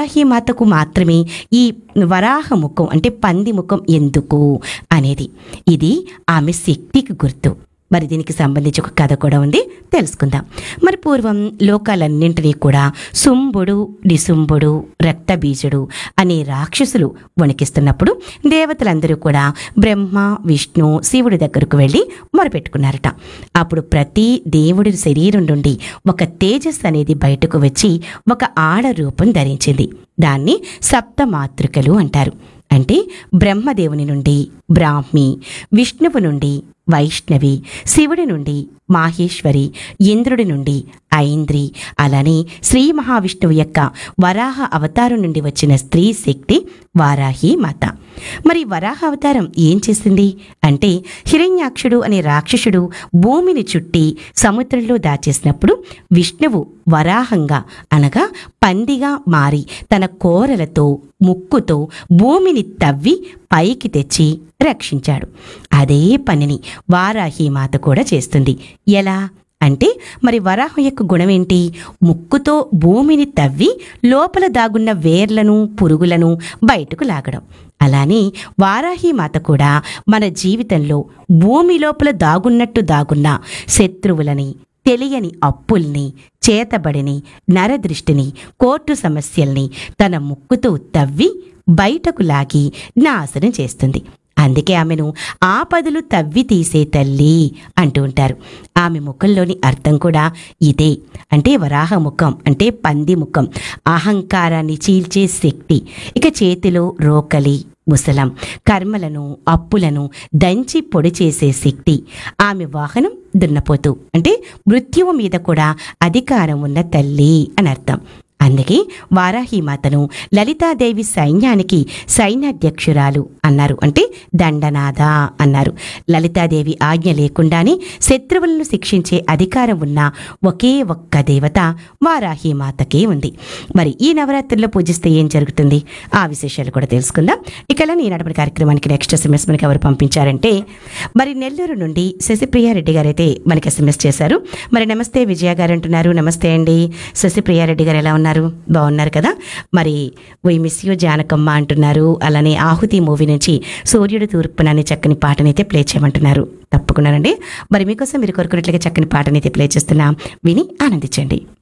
వారాహి మాతకు మాత్రమే ఈ వరాహ ముఖం అంటే పంది ముఖం ఎందుకు అనేది ఇది ఆమె శక్తికి గుర్తు మరి దీనికి సంబంధించి ఒక కథ కూడా ఉంది తెలుసుకుందాం మరి పూర్వం లోకాలన్నింటినీ కూడా శుంభుడు నిశుంభుడు రక్తబీజుడు అనే రాక్షసులు వణికిస్తున్నప్పుడు దేవతలందరూ కూడా బ్రహ్మ విష్ణు శివుడి దగ్గరకు వెళ్ళి మొరపెట్టుకున్నారట అప్పుడు ప్రతి దేవుడి శరీరం నుండి ఒక తేజస్ అనేది బయటకు వచ్చి ఒక ఆడ రూపం ధరించింది దాన్ని సప్తమాతృకలు అంటారు అంటే బ్రహ్మదేవుని నుండి బ్రాహ్మి విష్ణువు నుండి వైష్ణవి శివుడి నుండి మాహేశ్వరి ఇంద్రుడి నుండి ఐంద్రి అలానే శ్రీ మహావిష్ణువు యొక్క వరాహ అవతారం నుండి వచ్చిన స్త్రీ శక్తి వారాహి మాత మరి వరాహ అవతారం ఏం చేసింది అంటే హిరణ్యాక్షుడు అనే రాక్షసుడు భూమిని చుట్టి సముద్రంలో దాచేసినప్పుడు విష్ణువు వరాహంగా అనగా పందిగా మారి తన కోరలతో ముక్కుతో భూమిని తవ్వి పైకి తెచ్చి రక్షించాడు అదే పనిని వారాహి మాత కూడా చేస్తుంది ఎలా అంటే మరి వరాహం యొక్క గుణమేంటి ముక్కుతో భూమిని తవ్వి లోపల దాగున్న వేర్లను పురుగులను బయటకు లాగడం అలానే వారాహి మాత కూడా మన జీవితంలో భూమి లోపల దాగున్నట్టు దాగున్న శత్రువులని తెలియని అప్పుల్ని చేతబడిని నరదృష్టిని కోర్టు సమస్యల్ని తన ముక్కుతో తవ్వి బయటకు లాగి నాశనం చేస్తుంది అందుకే ఆమెను ఆపదలు తవ్వి తీసే తల్లి అంటూ ఉంటారు ఆమె ముఖంలోని అర్థం కూడా ఇదే అంటే వరాహ ముఖం అంటే పంది ముఖం అహంకారాన్ని చీల్చే శక్తి ఇక చేతిలో రోకలి ముసలం కర్మలను అప్పులను దంచి పొడి చేసే శక్తి ఆమె వాహనం దున్నపోతు అంటే మృత్యువు మీద కూడా అధికారం ఉన్న తల్లి అని అర్థం అందుకే వారాహి మాతను లలితాదేవి సైన్యానికి సైన్యాధ్యక్షురాలు అన్నారు అంటే దండనాథ అన్నారు లలితాదేవి ఆజ్ఞ లేకుండానే శత్రువులను శిక్షించే అధికారం ఉన్న ఒకే ఒక్క దేవత వారాహి మాతకే ఉంది మరి ఈ నవరాత్రుల్లో పూజిస్తే ఏం జరుగుతుంది ఆ విశేషాలు కూడా తెలుసుకుందాం ఇక ఈ నడపడి కార్యక్రమానికి నెక్స్ట్ ఎస్ఎంఎస్ మనకి ఎవరు పంపించారంటే మరి నెల్లూరు నుండి శశిప్రియారెడ్డి గారు అయితే మనకి ఎస్ఎంఎస్ చేశారు మరి నమస్తే విజయ గారు అంటున్నారు నమస్తే అండి శశిప్రియారెడ్డి గారు ఎలా ఉన్నారు బాగున్నారు కదా మరి వై మిస్ యూ జానకమ్మ అంటున్నారు అలానే ఆహుతి మూవీ నుంచి సూర్యుడు తూర్పున అనే చక్కని పాటనైతే ప్లే చేయమంటున్నారు తప్పకుండానండి మరి మీకోసం మీరు కోరుకున్నట్లుగా చక్కని పాటనైతే ప్లే చేస్తున్నాం విని ఆనందించండి